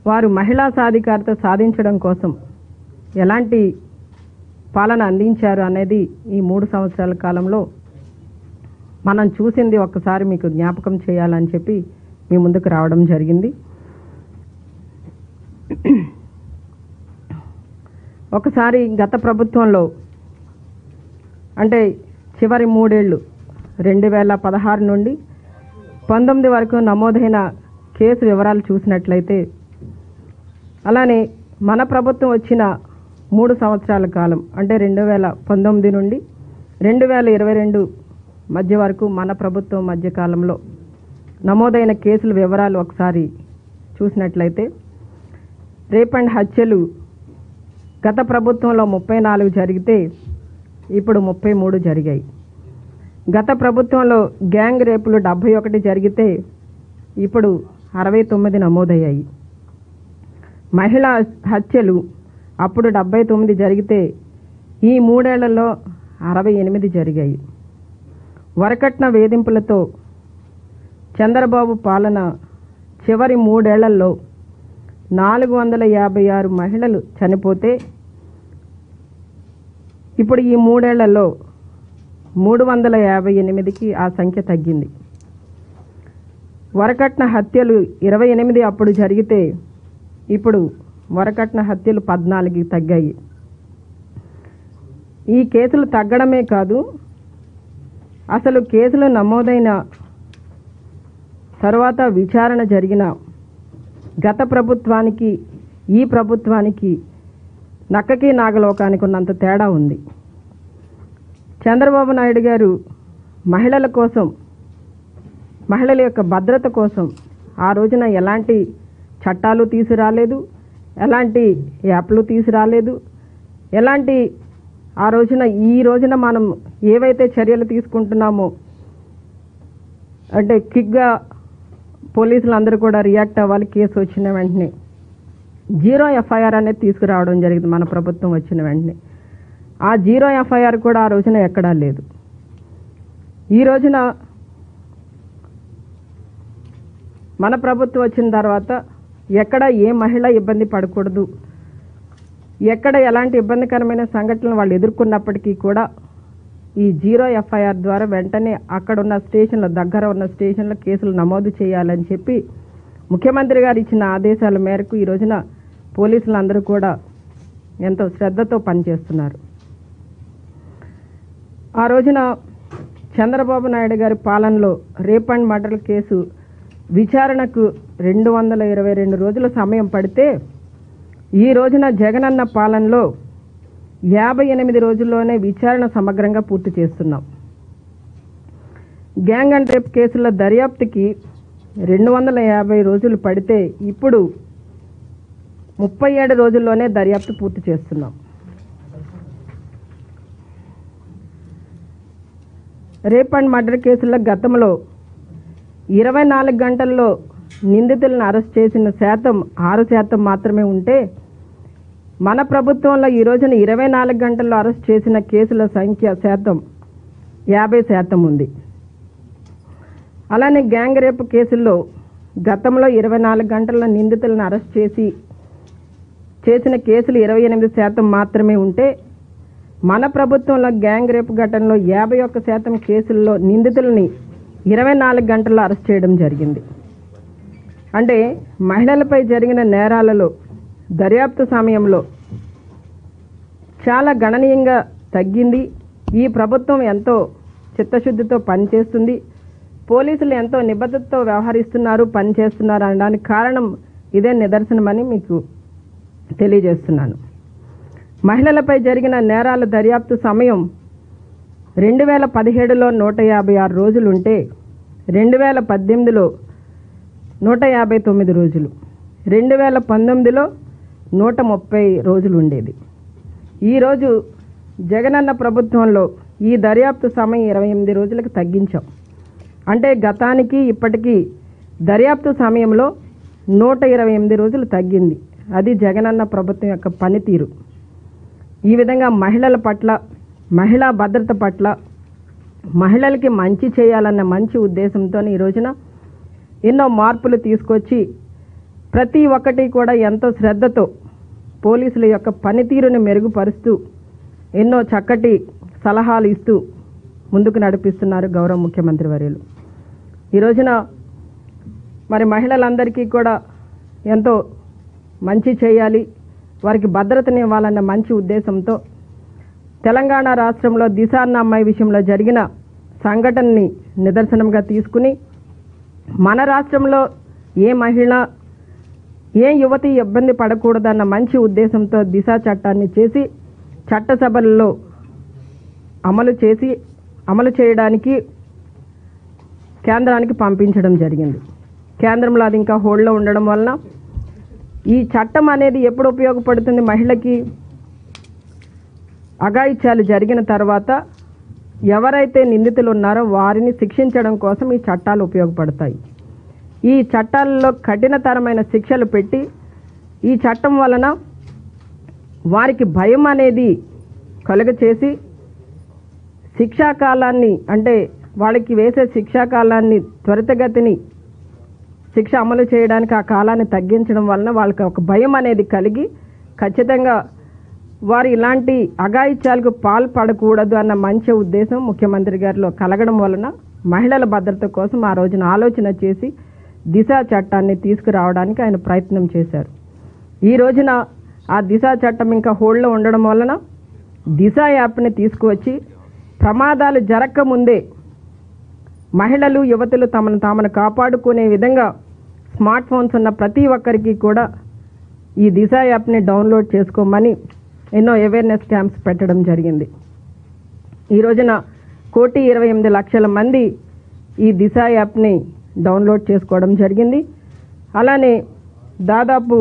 వారు మహిళా సాధికారత సాధించడం కోసం ఎలాంటి పాలన అందించారు అనేది ఈ మూడు సంవత్సరాల కాలంలో మనం చూసింది ఒక్కసారి మీకు జ్ఞాపకం చేయాలని చెప్పి మీ ముందుకు రావడం జరిగింది ఒకసారి గత ప్రభుత్వంలో అంటే చివరి మూడేళ్ళు రెండు వేల పదహారు నుండి పంతొమ్మిది వరకు నమోదైన కేసు వివరాలు చూసినట్లయితే అలానే మన ప్రభుత్వం వచ్చిన మూడు సంవత్సరాల కాలం అంటే రెండు వేల పంతొమ్మిది నుండి రెండు వేల ఇరవై రెండు మధ్య వరకు మన ప్రభుత్వం మధ్య కాలంలో నమోదైన కేసుల వివరాలు ఒకసారి చూసినట్లయితే రేప్ అండ్ హత్యలు గత ప్రభుత్వంలో ముప్పై నాలుగు జరిగితే ఇప్పుడు ముప్పై మూడు జరిగాయి గత ప్రభుత్వంలో గ్యాంగ్ రేపులు డెబ్భై ఒకటి జరిగితే ఇప్పుడు అరవై తొమ్మిది నమోదయ్యాయి మహిళా హత్యలు అప్పుడు డెబ్బై తొమ్మిది జరిగితే ఈ మూడేళ్లలో అరవై ఎనిమిది జరిగాయి వరకట్న వేధింపులతో చంద్రబాబు పాలన చివరి మూడేళ్లలో నాలుగు వందల యాభై ఆరు మహిళలు చనిపోతే ఇప్పుడు ఈ మూడేళ్లలో మూడు వందల యాభై ఎనిమిదికి ఆ సంఖ్య తగ్గింది వరకట్న హత్యలు ఇరవై ఎనిమిది అప్పుడు జరిగితే ఇప్పుడు వరకట్న హత్యలు పద్నాలుగు తగ్గాయి ఈ కేసులు తగ్గడమే కాదు అసలు కేసులు నమోదైన తర్వాత విచారణ జరిగిన గత ప్రభుత్వానికి ఈ ప్రభుత్వానికి నక్కకి నాగలోకానికి ఉన్నంత తేడా ఉంది చంద్రబాబు నాయుడు గారు మహిళల కోసం మహిళల యొక్క భద్రత కోసం ఆ రోజున ఎలాంటి చట్టాలు తీసుకురాలేదు ఎలాంటి యాప్లు తీసుకురాలేదు ఎలాంటి ఆ రోజున ఈ రోజున మనం ఏవైతే చర్యలు తీసుకుంటున్నామో అంటే క్విక్గా పోలీసులు అందరూ కూడా రియాక్ట్ అవ్వాలి కేసు వచ్చిన వెంటనే జీరో ఎఫ్ఐఆర్ అనేది తీసుకురావడం జరిగింది మన ప్రభుత్వం వచ్చిన వెంటనే ఆ జీరో ఎఫ్ఐఆర్ కూడా ఆ రోజున ఎక్కడా లేదు ఈ రోజున మన ప్రభుత్వం వచ్చిన తర్వాత ఎక్కడ ఏ మహిళ ఇబ్బంది పడకూడదు ఎక్కడ ఎలాంటి ఇబ్బందికరమైన సంఘటనలు వాళ్ళు ఎదుర్కొన్నప్పటికీ కూడా ఈ జీరో ఎఫ్ఐఆర్ ద్వారా వెంటనే అక్కడ ఉన్న స్టేషన్ల దగ్గర ఉన్న స్టేషన్లో కేసులు నమోదు చేయాలని చెప్పి ముఖ్యమంత్రి గారు ఇచ్చిన ఆదేశాల మేరకు ఈ రోజున పోలీసులందరూ కూడా ఎంతో శ్రద్ధతో పనిచేస్తున్నారు ఆ రోజున చంద్రబాబు నాయుడు గారి పాలనలో రేప్ అండ్ మర్డర్ కేసు విచారణకు రెండు వందల ఇరవై రెండు రోజుల సమయం పడితే ఈ రోజున జగనన్న పాలనలో యాభై ఎనిమిది రోజుల్లోనే విచారణ సమగ్రంగా పూర్తి చేస్తున్నాం గ్యాంగ్ అండ్ రేప్ కేసుల దర్యాప్తుకి రెండు వందల యాభై రోజులు పడితే ఇప్పుడు ముప్పై ఏడు రోజుల్లోనే దర్యాప్తు పూర్తి చేస్తున్నాం రేప్ అండ్ మర్డర్ కేసుల గతంలో ఇరవై నాలుగు గంటల్లో నిందితులను అరెస్ట్ చేసిన శాతం ఆరు శాతం మాత్రమే ఉంటే మన ప్రభుత్వంలో ఈ రోజున ఇరవై నాలుగు గంటల్లో అరెస్ట్ చేసిన కేసుల సంఖ్య శాతం యాభై శాతం ఉంది అలానే గ్యాంగ్ రేప్ కేసుల్లో గతంలో ఇరవై నాలుగు గంటల్లో నిందితులను అరెస్ట్ చేసి చేసిన కేసులు ఇరవై ఎనిమిది శాతం మాత్రమే ఉంటే మన ప్రభుత్వంలో గ్యాంగ్ రేప్ ఘటనలో యాభై ఒక్క శాతం కేసుల్లో నిందితులని ఇరవై నాలుగు గంటల్లో అరెస్ట్ చేయడం జరిగింది అంటే మహిళలపై జరిగిన నేరాలలో దర్యాప్తు సమయంలో చాలా గణనీయంగా తగ్గింది ఈ ప్రభుత్వం ఎంతో చిత్తశుద్ధితో పనిచేస్తుంది పోలీసులు ఎంతో నిబద్ధతతో వ్యవహరిస్తున్నారు పనిచేస్తున్నారు అనడానికి కారణం ఇదే నిదర్శనమని మీకు తెలియజేస్తున్నాను మహిళలపై జరిగిన నేరాల దర్యాప్తు సమయం రెండు వేల పదిహేడులో నూట యాభై ఆరు రోజులుంటే రెండు వేల పద్దెనిమిదిలో నూట యాభై తొమ్మిది రోజులు రెండు వేల పంతొమ్మిదిలో నూట ముప్పై రోజులు ఉండేది ఈరోజు జగనన్న ప్రభుత్వంలో ఈ దర్యాప్తు సమయం ఇరవై ఎనిమిది రోజులకు తగ్గించాం అంటే గతానికి ఇప్పటికీ దర్యాప్తు సమయంలో నూట ఇరవై ఎనిమిది రోజులు తగ్గింది అది జగనన్న ప్రభుత్వం యొక్క పనితీరు ఈ విధంగా మహిళల పట్ల మహిళా భద్రత పట్ల మహిళలకి మంచి చేయాలన్న మంచి ఉద్దేశంతో ఈ రోజున ఎన్నో మార్పులు తీసుకొచ్చి ప్రతి ఒక్కటి కూడా ఎంతో శ్రద్ధతో పోలీసుల యొక్క పనితీరుని మెరుగుపరుస్తూ ఎన్నో చక్కటి సలహాలు ఇస్తూ ముందుకు నడిపిస్తున్నారు గౌరవ ముఖ్యమంత్రి వర్యులు ఈ రోజున మరి మహిళలందరికీ కూడా ఎంతో మంచి చేయాలి వారికి భద్రతని ఇవ్వాలన్న మంచి ఉద్దేశంతో తెలంగాణ రాష్ట్రంలో దిశ అన్న అమ్మాయి విషయంలో జరిగిన సంఘటనని నిదర్శనంగా తీసుకుని మన రాష్ట్రంలో ఏ మహిళ ఏ యువతి ఇబ్బంది పడకూడదన్న మంచి ఉద్దేశంతో దిశ చట్టాన్ని చేసి చట్టసభల్లో అమలు చేసి అమలు చేయడానికి కేంద్రానికి పంపించడం జరిగింది కేంద్రంలో అది ఇంకా హోల్డ్లో ఉండడం వలన ఈ చట్టం అనేది ఎప్పుడు ఉపయోగపడుతుంది మహిళకి అఘాయిత్యాలు జరిగిన తర్వాత ఎవరైతే నిందితులు ఉన్నారో వారిని శిక్షించడం కోసం ఈ చట్టాలు ఉపయోగపడతాయి ఈ చట్టాలలో కఠినతరమైన శిక్షలు పెట్టి ఈ చట్టం వలన వారికి భయం అనేది కలుగ చేసి శిక్షాకాలాన్ని అంటే వాళ్ళకి వేసే శిక్షాకాలాన్ని త్వరితగతిని శిక్ష అమలు చేయడానికి ఆ కాలాన్ని తగ్గించడం వలన వాళ్ళకి ఒక భయం అనేది కలిగి ఖచ్చితంగా వారు ఇలాంటి అఘాయిత్యాలకు పాల్పడకూడదు అన్న మంచి ఉద్దేశం ముఖ్యమంత్రి గారిలో కలగడం వలన మహిళల భద్రత కోసం ఆ రోజున ఆలోచన చేసి దిశ చట్టాన్ని తీసుకురావడానికి ఆయన ప్రయత్నం చేశారు ఈ రోజున ఆ దిశ చట్టం ఇంకా హోల్డ్లో ఉండడం వలన దిశ యాప్ని తీసుకువచ్చి ప్రమాదాలు జరగకముందే మహిళలు యువతులు తమను తామను కాపాడుకునే విధంగా స్మార్ట్ ఫోన్స్ ఉన్న ప్రతి ఒక్కరికి కూడా ఈ దిశ యాప్ని డౌన్లోడ్ చేసుకోమని ఎన్నో అవేర్నెస్ క్యాంప్స్ పెట్టడం జరిగింది ఈ రోజున కోటి ఇరవై ఎనిమిది లక్షల మంది ఈ దిశ యాప్ని డౌన్లోడ్ చేసుకోవడం జరిగింది అలానే దాదాపు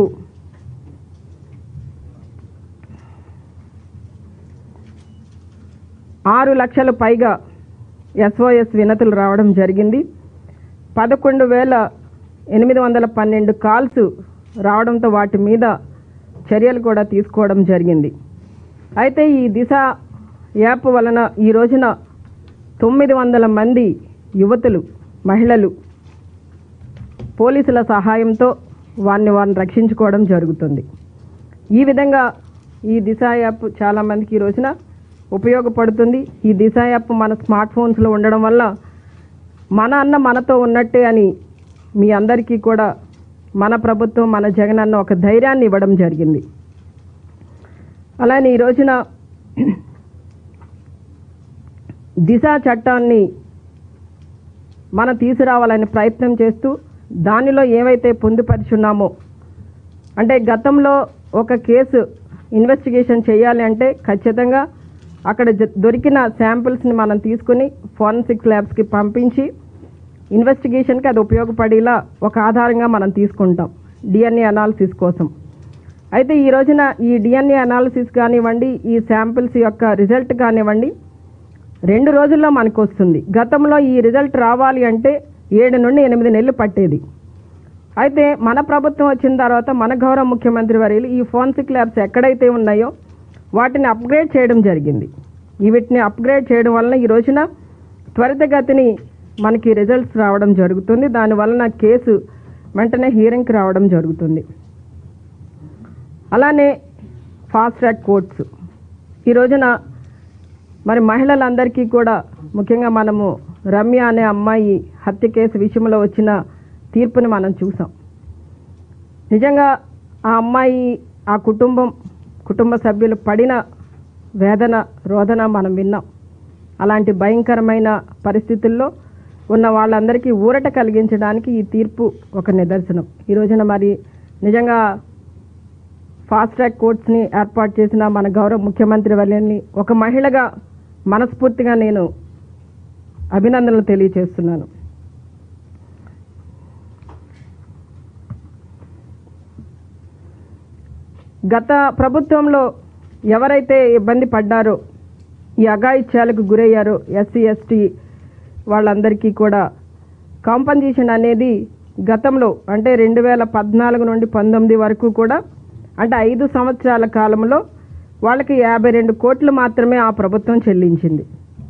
ఆరు లక్షల పైగా ఎస్ఓఎస్ వినతులు రావడం జరిగింది పదకొండు వేల ఎనిమిది వందల పన్నెండు కాల్స్ రావడంతో వాటి మీద చర్యలు కూడా తీసుకోవడం జరిగింది అయితే ఈ దిశ యాప్ వలన ఈ రోజున తొమ్మిది వందల మంది యువతులు మహిళలు పోలీసుల సహాయంతో వారిని వారిని రక్షించుకోవడం జరుగుతుంది ఈ విధంగా ఈ దిశ యాప్ చాలామందికి ఈ రోజున ఉపయోగపడుతుంది ఈ దిశ యాప్ మన స్మార్ట్ ఫోన్స్లో ఉండడం వల్ల మన అన్న మనతో ఉన్నట్టే అని మీ అందరికీ కూడా మన ప్రభుత్వం మన జగన్ అన్న ఒక ధైర్యాన్ని ఇవ్వడం జరిగింది అలానే ఈ రోజున దిశ చట్టాన్ని మనం తీసుకురావాలని ప్రయత్నం చేస్తూ దానిలో ఏవైతే పొందుపరుచున్నామో అంటే గతంలో ఒక కేసు ఇన్వెస్టిగేషన్ చేయాలి అంటే ఖచ్చితంగా అక్కడ జ- దొరికిన శాంపిల్స్ని మనం తీసుకుని ఫోరెన్సిక్ ల్యాబ్స్కి పంపించి ఇన్వెస్టిగేషన్కి అది ఉపయోగపడేలా ఒక ఆధారంగా మనం తీసుకుంటాం డిఎన్ఏ అనాలిసిస్ కోసం అయితే ఈ రోజున ఈ డిఎన్ఏ అనాలిసిస్ కానివ్వండి ఈ శాంపిల్స్ యొక్క రిజల్ట్ కానివ్వండి రెండు రోజుల్లో మనకు వస్తుంది గతంలో ఈ రిజల్ట్ రావాలి అంటే ఏడు నుండి ఎనిమిది నెలలు పట్టేది అయితే మన ప్రభుత్వం వచ్చిన తర్వాత మన గౌరవ ముఖ్యమంత్రి వర్యులు ఈ ఫోన్సిక్ ల్యాబ్స్ ఎక్కడైతే ఉన్నాయో వాటిని అప్గ్రేడ్ చేయడం జరిగింది ఈ వీటిని అప్గ్రేడ్ చేయడం వలన ఈ రోజున త్వరితగతిని మనకి రిజల్ట్స్ రావడం జరుగుతుంది దాని వలన కేసు వెంటనే హీరింగ్కి రావడం జరుగుతుంది అలానే ఫాస్ట్ ట్రాక్ కోర్ట్స్ ఈ రోజున మరి మహిళలందరికీ కూడా ముఖ్యంగా మనము రమ్య అనే అమ్మాయి హత్య కేసు విషయంలో వచ్చిన తీర్పుని మనం చూసాం నిజంగా ఆ అమ్మాయి ఆ కుటుంబం కుటుంబ సభ్యులు పడిన వేదన రోదన మనం విన్నాం అలాంటి భయంకరమైన పరిస్థితుల్లో ఉన్న వాళ్ళందరికీ ఊరట కలిగించడానికి ఈ తీర్పు ఒక నిదర్శనం ఈ రోజున మరి నిజంగా ఫాస్ట్ ట్రాక్ కోర్ట్స్ని ఏర్పాటు చేసిన మన గౌరవ ముఖ్యమంత్రి వల్లని ఒక మహిళగా మనస్ఫూర్తిగా నేను అభినందనలు తెలియజేస్తున్నాను గత ప్రభుత్వంలో ఎవరైతే ఇబ్బంది పడ్డారో ఈ అఘాయిత్యాలకు గురయ్యారో ఎస్సీ ఎస్టీ వాళ్ళందరికీ కూడా కాంపన్సేషన్ అనేది గతంలో అంటే రెండు వేల పద్నాలుగు నుండి పంతొమ్మిది వరకు కూడా అంటే ఐదు సంవత్సరాల కాలంలో వాళ్ళకి యాభై రెండు కోట్లు మాత్రమే ఆ ప్రభుత్వం చెల్లించింది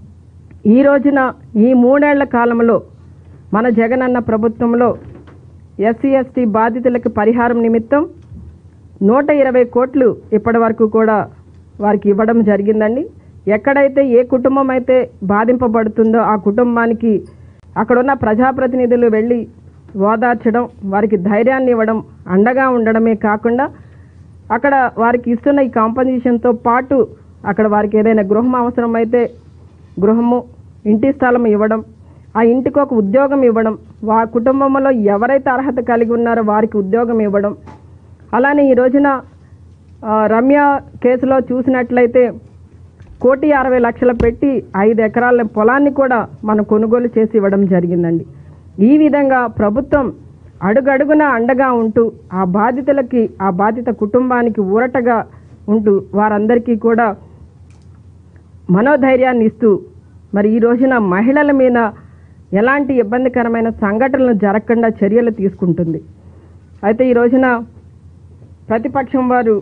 ఈ రోజున ఈ మూడేళ్ల కాలంలో మన జగనన్న ప్రభుత్వంలో ఎస్సీ ఎస్టీ బాధితులకు పరిహారం నిమిత్తం నూట ఇరవై కోట్లు ఇప్పటి వరకు కూడా వారికి ఇవ్వడం జరిగిందండి ఎక్కడైతే ఏ కుటుంబం అయితే బాధింపబడుతుందో ఆ కుటుంబానికి అక్కడున్న ప్రజాప్రతినిధులు వెళ్ళి ఓదార్చడం వారికి ధైర్యాన్ని ఇవ్వడం అండగా ఉండడమే కాకుండా అక్కడ వారికి ఇస్తున్న ఈ కాంపన్సేషన్తో పాటు అక్కడ వారికి ఏదైనా గృహం అవసరమైతే గృహము ఇంటి స్థలం ఇవ్వడం ఆ ఇంటికి ఒక ఉద్యోగం ఇవ్వడం వా కుటుంబంలో ఎవరైతే అర్హత కలిగి ఉన్నారో వారికి ఉద్యోగం ఇవ్వడం అలానే ఈ రోజున ఆ, రమ్య కేసులో చూసినట్లయితే కోటి అరవై లక్షలు పెట్టి ఐదు ఎకరాల పొలాన్ని కూడా మనం కొనుగోలు చేసి ఇవ్వడం జరిగిందండి ఈ విధంగా ప్రభుత్వం అడుగడుగున అండగా ఉంటూ ఆ బాధితులకి ఆ బాధిత కుటుంబానికి ఊరటగా ఉంటూ వారందరికీ కూడా మనోధైర్యాన్ని ఇస్తూ మరి ఈ రోజున మహిళల మీద ఎలాంటి ఇబ్బందికరమైన సంఘటనలు జరగకుండా చర్యలు తీసుకుంటుంది అయితే ఈ రోజున ప్రతిపక్షం వారు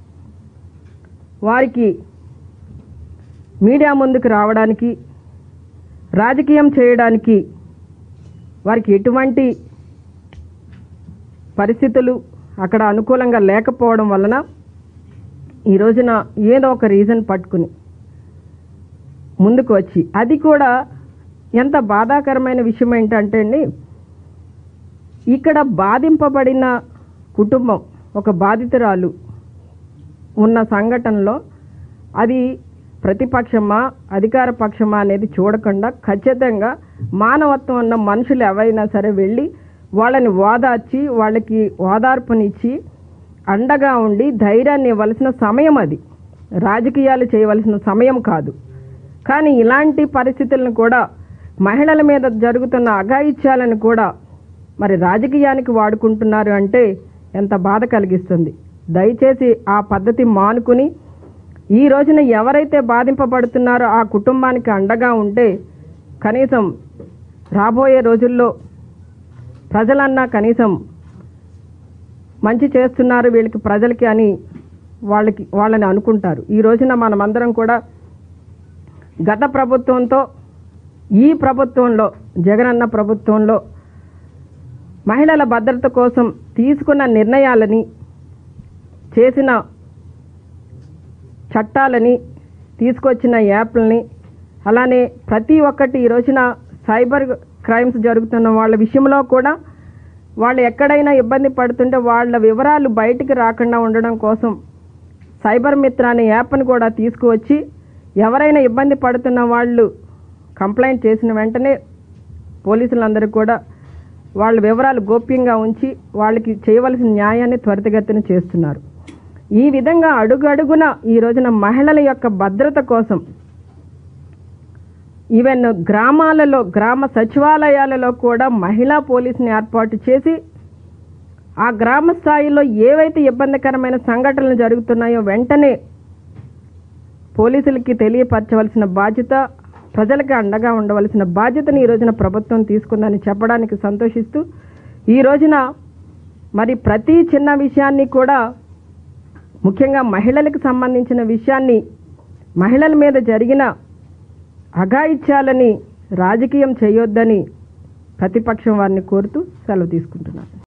వారికి మీడియా ముందుకు రావడానికి రాజకీయం చేయడానికి వారికి ఎటువంటి పరిస్థితులు అక్కడ అనుకూలంగా లేకపోవడం వలన ఈ రోజున ఏదో ఒక రీజన్ పట్టుకుని ముందుకు వచ్చి అది కూడా ఎంత బాధాకరమైన విషయం ఏంటంటే అండి ఇక్కడ బాధింపబడిన కుటుంబం ఒక బాధితురాలు ఉన్న సంఘటనలో అది ప్రతిపక్షమా అధికార పక్షమా అనేది చూడకుండా ఖచ్చితంగా మానవత్వం ఉన్న మనుషులు ఎవరైనా సరే వెళ్ళి వాళ్ళని ఓదార్చి వాళ్ళకి ఓదార్పునిచ్చి అండగా ఉండి ధైర్యాన్ని ఇవ్వాల్సిన సమయం అది రాజకీయాలు చేయవలసిన సమయం కాదు కానీ ఇలాంటి పరిస్థితులను కూడా మహిళల మీద జరుగుతున్న అఘాయిత్యాలను కూడా మరి రాజకీయానికి వాడుకుంటున్నారు అంటే ఎంత బాధ కలిగిస్తుంది దయచేసి ఆ పద్ధతి మానుకుని ఈ రోజున ఎవరైతే బాధింపబడుతున్నారో ఆ కుటుంబానికి అండగా ఉంటే కనీసం రాబోయే రోజుల్లో ప్రజలన్నా కనీసం మంచి చేస్తున్నారు వీళ్ళకి ప్రజలకి అని వాళ్ళకి వాళ్ళని అనుకుంటారు ఈ రోజున మనమందరం కూడా గత ప్రభుత్వంతో ఈ ప్రభుత్వంలో జగనన్న ప్రభుత్వంలో మహిళల భద్రత కోసం తీసుకున్న నిర్ణయాలని చేసిన చట్టాలని తీసుకొచ్చిన యాప్లని అలానే ప్రతి ఒక్కటి ఈ రోజున సైబర్ క్రైమ్స్ జరుగుతున్న వాళ్ళ విషయంలో కూడా వాళ్ళు ఎక్కడైనా ఇబ్బంది పడుతుంటే వాళ్ళ వివరాలు బయటికి రాకుండా ఉండడం కోసం సైబర్ మిత్ర అనే యాప్ని కూడా తీసుకువచ్చి ఎవరైనా ఇబ్బంది పడుతున్న వాళ్ళు కంప్లైంట్ చేసిన వెంటనే పోలీసులందరూ కూడా వాళ్ళ వివరాలు గోప్యంగా ఉంచి వాళ్ళకి చేయవలసిన న్యాయాన్ని త్వరితగతిన చేస్తున్నారు ఈ విధంగా అడుగడుగున ఈ రోజున మహిళల యొక్క భద్రత కోసం ఈవెన్ గ్రామాలలో గ్రామ సచివాలయాలలో కూడా మహిళా పోలీసుని ఏర్పాటు చేసి ఆ గ్రామ స్థాయిలో ఏవైతే ఇబ్బందికరమైన సంఘటనలు జరుగుతున్నాయో వెంటనే పోలీసులకి తెలియపరచవలసిన బాధ్యత ప్రజలకు అండగా ఉండవలసిన బాధ్యతని ఈ రోజున ప్రభుత్వం తీసుకుందని చెప్పడానికి సంతోషిస్తూ ఈ రోజున మరి ప్రతి చిన్న విషయాన్ని కూడా ముఖ్యంగా మహిళలకు సంబంధించిన విషయాన్ని మహిళల మీద జరిగిన అఘాయిత్యాలని రాజకీయం చేయొద్దని ప్రతిపక్షం వారిని కోరుతూ సెలవు తీసుకుంటున్నాను